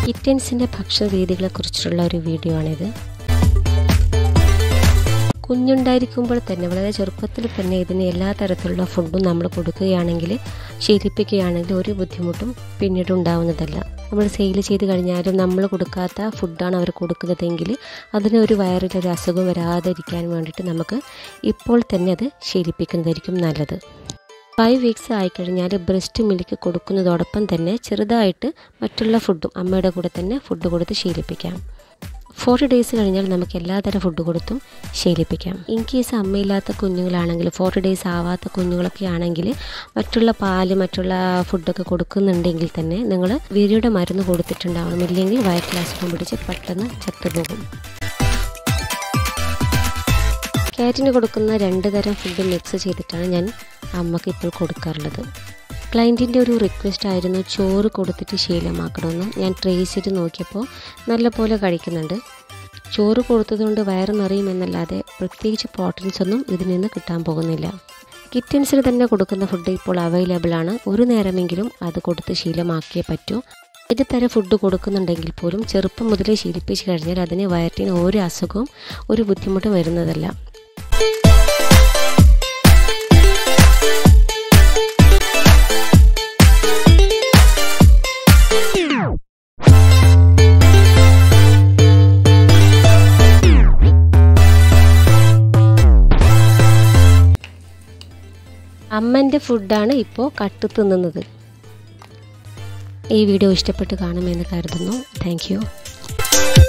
കിറ്റൻസിൻ്റെ ഭക്ഷണ രീതികളെക്കുറിച്ചുള്ള ഒരു വീഡിയോ ആണിത് കുഞ്ഞുണ്ടായിരിക്കുമ്പോൾ തന്നെ വളരെ ചെറുപ്പത്തിൽ തന്നെ ഇതിന് എല്ലാ തരത്തിലുള്ള ഫുഡും നമ്മൾ കൊടുക്കുകയാണെങ്കിൽ ശീലിപ്പിക്കുകയാണെങ്കിൽ ഒരു ബുദ്ധിമുട്ടും പിന്നീട് ഉണ്ടാവുന്നതല്ല നമ്മൾ സെയിൽ ചെയ്ത് കഴിഞ്ഞാലും നമ്മൾ കൊടുക്കാത്ത ഫുഡാണ് അവർ കൊടുക്കുന്നതെങ്കിൽ അതിന് ഒരു വയറിലൊരു അസുഖം വരാതിരിക്കാൻ വേണ്ടിയിട്ട് നമുക്ക് ഇപ്പോൾ തന്നെ അത് ശീലിപ്പിക്കുന്നതായിരിക്കും നല്ലത് ഫൈവ് വീക്സ് ആയിക്കഴിഞ്ഞാൽ ബ്രസ്റ്റ് മിൽക്ക് കൊടുക്കുന്നതോടൊപ്പം തന്നെ ചെറുതായിട്ട് മറ്റുള്ള ഫുഡും അമ്മയുടെ കൂടെ തന്നെ ഫുഡ് കൊടുത്ത് ശീലിപ്പിക്കാം ഫോർട്ടി ഡേയ്സ് കഴിഞ്ഞാൽ നമുക്ക് എല്ലാതരം ഫുഡ് കൊടുത്തും ശീലിപ്പിക്കാം ഇൻ കേസ് അമ്മയില്ലാത്ത കുഞ്ഞുങ്ങളാണെങ്കിൽ ഫോർട്ടി ഡേയ്സ് ആവാത്ത കുഞ്ഞുങ്ങളൊക്കെ ആണെങ്കിൽ മറ്റുള്ള പാല് മറ്റുള്ള ഫുഡൊക്കെ കൊടുക്കുന്നുണ്ടെങ്കിൽ തന്നെ നിങ്ങൾ വീര്യയുടെ മരുന്ന് കൊടുത്തിട്ടുണ്ടാവണം ഇല്ലെങ്കിൽ വയറ്റിൽ അസുഖം പിടിച്ച് പെട്ടെന്ന് ചത്തുപോകും കാറ്റിന് കൊടുക്കുന്ന രണ്ട് തരം ഫുഡ് മിക്സ് ചെയ്തിട്ടാണ് ഞാൻ അമ്മക്ക് ഇപ്പോൾ കൊടുക്കാറുള്ളത് ക്ലയൻറ്റിൻ്റെ ഒരു റിക്വസ്റ്റ് ആയിരുന്നു ചോറ് കൊടുത്തിട്ട് ശീലമാക്കണമെന്ന് ഞാൻ ട്രേസ് ചെയ്ത് നോക്കിയപ്പോൾ നല്ലപോലെ കഴിക്കുന്നുണ്ട് ചോറ് കൊടുത്തതുകൊണ്ട് വയറ് നിറയുമെന്നല്ലാതെ പ്രത്യേകിച്ച് പ്രോട്ടീൻസ് ഒന്നും ഇതിൽ നിന്ന് കിട്ടാൻ പോകുന്നില്ല കിറ്റൻസിന് തന്നെ കൊടുക്കുന്ന ഫുഡ് ഇപ്പോൾ അവൈലബിൾ ആണ് ഒരു നേരമെങ്കിലും അത് കൊടുത്ത് ശീലമാക്കിയേ പറ്റൂ ഏത് തരം ഫുഡ് കൊടുക്കുന്നുണ്ടെങ്കിൽ പോലും ചെറുപ്പം മുതലേ ശീലിപ്പിച്ച് കഴിഞ്ഞാൽ അതിന് വയറ്റിന് ഒരു അസുഖവും ഒരു ബുദ്ധിമുട്ടും വരുന്നതല്ല അമ്മൻ്റെ ഫുഡാണ് ഇപ്പോൾ കട്ട് തിന്നുന്നത് ഈ വീഡിയോ ഇഷ്ടപ്പെട്ട് കാണുമെന്ന് കരുതുന്നു താങ്ക്